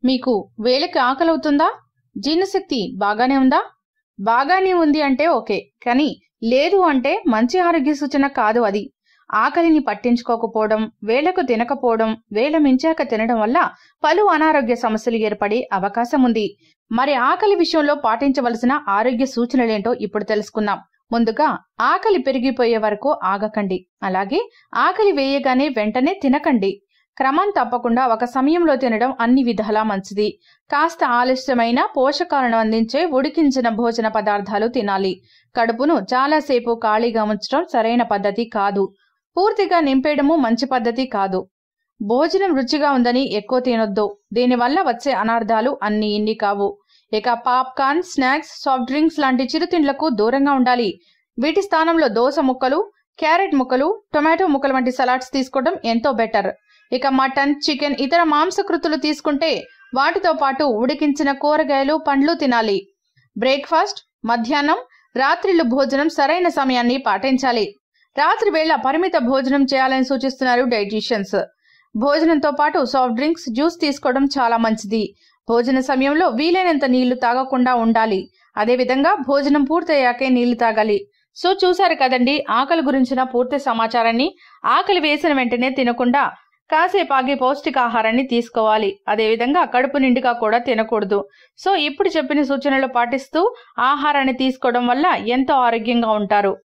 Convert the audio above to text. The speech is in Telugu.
మీకు వేళకి ఆకలవుతుందా జీర్ణశక్తి బాగానే ఉందా బాగానే ఉంది అంటే ఓకే కానీ లేదు అంటే మంచి ఆరోగ్య సూచన కాదు అది ఆకలిని పట్టించుకోకపోవడం వేళకు తినకపోవడం వేళ మించాక తినడం వల్ల పలు అనారోగ్య సమస్యలు ఏర్పడే అవకాశం ఉంది మరి ఆకలి విషయంలో పాటించవలసిన ఆరోగ్య సూచనలేంటో ఇప్పుడు తెలుసుకుందాం ముందుగా ఆకలి పెరిగిపోయే వరకు ఆగకండి అలాగే ఆకలి వేయగానే వెంటనే తినకండి క్రమం తప్పకుండా ఒక సమయంలో తినడం అన్ని విధాలా మంచిది కాస్త ఆలస్యమైన పోషకాలను అందించే ఉడికించిన భోజన పదార్థాలు తినాలి కడుపును చాలాసేపు ఖాళీగా ఉంచడం సరైన పద్ధతి కాదు పూర్తిగా నింపేయడము మంచి పద్ధతి కాదు భోజనం రుచిగా ఉందని ఎక్కువ తినొద్దు దీనివల్ల వచ్చే అనార్థాలు అన్ని ఇన్ని కావు ఇక పాప్కార్న్ స్నాక్స్ సాఫ్ట్ డ్రింక్స్ లాంటి చిరుతిండ్లకు దూరంగా ఉండాలి వీటి స్థానంలో దోస ముక్కలు క్యారెట్ ముక్కలు టొమాటో ముక్కలు వంటి సలాడ్స్ తీసుకోవడం ఎంతో బెటర్ ఇక మటన్ చికెన్ ఇతర మాంసకృతులు తీసుకుంటే వాటితో పాటు ఉడికించిన కూరగాయలు పండ్లు తినాలి బ్రేక్ఫాస్ట్ మధ్యాహ్నం రాత్రిళ్ళు భోజనం సరైన సమయాన్ని పాటించాలి రాత్రి వేళ పరిమిత భోజనం చేయాలని సూచిస్తున్నారు డైటీషియన్స్ భోజనంతో పాటు సాఫ్ట్ డ్రింక్స్ జ్యూస్ తీసుకోవడం చాలా మంచిది భోజన సమయంలో వీలైనంత నీళ్లు తాగకుండా ఉండాలి అదేవిధంగా భోజనం పూర్తయ్యాకే నీళ్లు తాగాలి సో చూసారు కదండి ఆకలి గురించిన పూర్తి సమాచారాన్ని ఆకలి వేసిన వెంటనే తినకుండా కాసేపు ఆగి పౌష్టికాహారాన్ని తీసుకోవాలి అదేవిధంగా కడుపు నిండుగా కూడా తినకూడదు సో ఇప్పుడు చెప్పిన సూచనలు పాటిస్తూ ఆహారాన్ని తీసుకోవడం వల్ల ఎంతో ఆరోగ్యంగా ఉంటారు